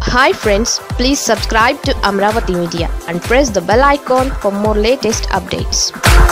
hi friends please subscribe to Amaravati media and press the bell icon for more latest updates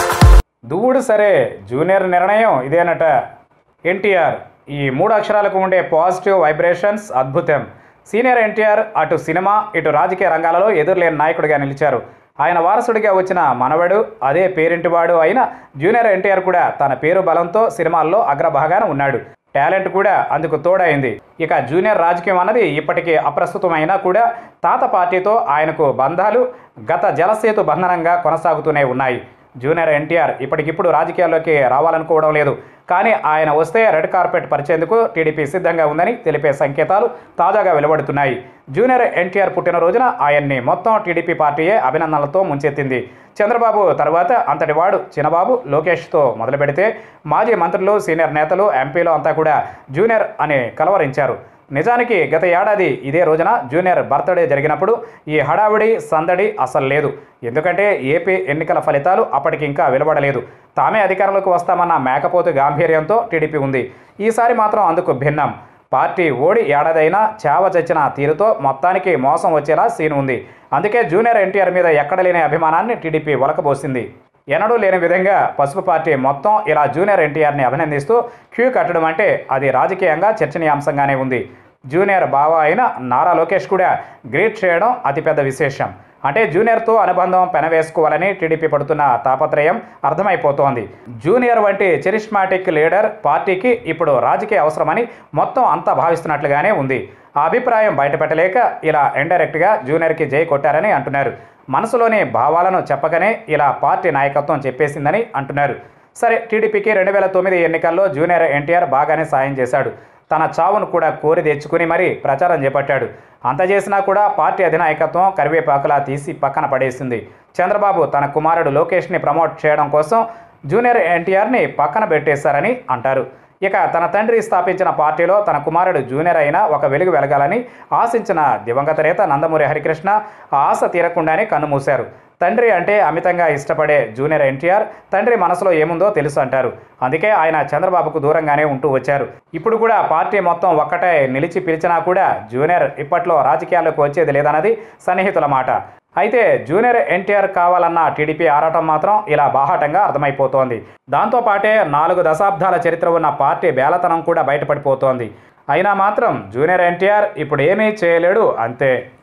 దువ్వుడు సరే junior నిర్ణయం ఇదేనట ఎన్టీఆర్ ఈ మూడు అక్షరాలకు ఉండే పాజిటివ్ వైబ్రేషన్స్ అద్భుతం సీనియర్ ఎన్టీఆర్ అటు సినిమా ఇటు రాజకీయ రంగాలలో ఎదురులేని నాయకుడిగా నిలిచారు ఆయన వారసుడిగా వచ్చిన మనవడు అదే పేరింటివాడు అయిన జూనియర్ ఎన్టీఆర్ కూడా తన పేరు బలంతో సినిమాల్లో అగ్రభాగాన ఉన్నాడు టాలెంట్ కూడా అందుకు తోడైంది ఇక జూనియర్ రాజకీయం అన్నది ఇప్పటికీ అప్రస్తుతమైనా కూడా తాత పార్టీతో ఆయనకు బంధాలు గత జలసేతు బంధనంగా కొనసాగుతూనే ఉన్నాయి జూనియర్ ఎన్టీఆర్ ఇప్పటికిప్పుడు రాజకీయాల్లోకి రావాలనుకోవడం లేదు కానీ ఆయన వస్తే రెడ్ కార్పెట్ పరిచేందుకు టీడీపీ సిద్ధంగా ఉందని తెలిపే సంకేతాలు తాజాగా వెలువడుతున్నాయి జూనియర్ ఎన్టీఆర్ పుట్టినరోజున ఆయన్ని మొత్తం టీడీపీ పార్టీయే అభినందనలతో ముంచెత్తింది చంద్రబాబు తర్వాత అంతటి వాడు చిన్నబాబు లోకేష్తో మొదలు పెడితే మాజీ మంత్రులు సీనియర్ నేతలు ఎంపీలు అంతా కూడా జూనియర్ అని కలవరించారు నిజానికి గత ఏడాది ఇదే రోజున జూనియర్ బర్త్డే జరిగినప్పుడు ఈ హడావిడి సందడి అసలు లేదు ఎందుకంటే ఏపీ ఎన్నికల ఫలితాలు అప్పటికి ఇంకా వెలువడలేదు తామే అధికారంలోకి వస్తామన్న మేకపోతు గాంభీర్యంతో టీడీపీ ఉంది ఈసారి మాత్రం అందుకు భిన్నం పార్టీ ఓడి ఏడాదైనా చావ చచ్చిన తీరుతో మొత్తానికి మోసం వచ్చేలా సీన్ ఉంది అందుకే జూనియర్ ఎన్టీఆర్ మీద ఎక్కడ లేని అభిమానాన్ని టీడీపీ ఒలకబోసింది ఎన్నడూ లేని విధంగా పసుపు పార్టీ మొత్తం ఇలా జూనియర్ ఎన్టీఆర్ని అభినందిస్తూ క్యూ కట్టడం అంటే అది రాజకీయంగా చర్చనీయాంశంగానే ఉంది జూనియర్ బావ అయిన నారా లోకేష్ కూడా గ్రీట్ చేయడం అతిపెద్ద విశేషం అంటే జూనియర్తో అనుబంధం పెనవేసుకోవాలని టీడీపీ పడుతున్న తాపత్రయం అర్థమైపోతోంది జూనియర్ వంటి చెరిష్మాటిక్ లీడర్ పార్టీకి ఇప్పుడు రాజకీయ అవసరమని మొత్తం అంతా భావిస్తున్నట్లుగానే ఉంది ఆ అభిప్రాయం బయటపెట్టలేక ఇలా ఇండైరెక్ట్గా జూనియర్కి జై కొట్టారని అంటున్నారు మనసులోని భావాలను చెప్పకనే ఇలా పార్టీ నాయకత్వం చెప్పేసిందని అంటున్నారు సరే టీడీపీకి రెండు వేల తొమ్మిది ఎన్నికల్లో జూనియర్ ఎన్టీఆర్ బాగానే సాయం చేశాడు తన చావును కూడా కోరి తెచ్చుకుని మరీ ప్రచారం చేపట్టాడు అంత చేసినా కూడా పార్టీ అధినాయకత్వం కరివేపాకులా తీసి పక్కన పడేసింది చంద్రబాబు తన కుమారుడు లోకేష్ని ప్రమోట్ చేయడం కోసం జూనియర్ ఎన్టీఆర్ని పక్కన పెట్టేశారని అంటారు ఇక తన తండ్రి స్థాపించిన పార్టీలో తన కుమారుడు జూనియర్ అయిన ఒక వెలుగు వెలగాలని ఆశించిన దివంగత నేత నందమూరి హరికృష్ణ ఆ ఆశ తీరకుండానే కన్నుమూశారు తండ్రి అంటే అమితంగా ఇష్టపడే జూనియర్ ఎన్టీఆర్ తండ్రి మనసులో ఏముందో తెలుసు అంటారు అందుకే ఆయన చంద్రబాబుకు దూరంగానే ఉంటూ వచ్చారు ఇప్పుడు కూడా పార్టీ మొత్తం ఒక్కటే నిలిచి పిలిచినా కూడా జూనియర్ ఇప్పట్లో రాజకీయాల్లోకి వచ్చేది లేదన్నది సన్నిహితుల మాట అయితే జూనియర్ ఎన్టీఆర్ కావాలన్న టీడీపీ ఆరాటం మాత్రం ఇలా బాహాటంగా అర్థమైపోతోంది దాంతోపాటే నాలుగు దశాబ్దాల చరిత్ర ఉన్న పార్టీ బేలతనం కూడా బయటపడిపోతోంది అయినా మాత్రం జూనియర్ ఎన్టీఆర్ ఇప్పుడు ఏమీ చేయలేడు అంతే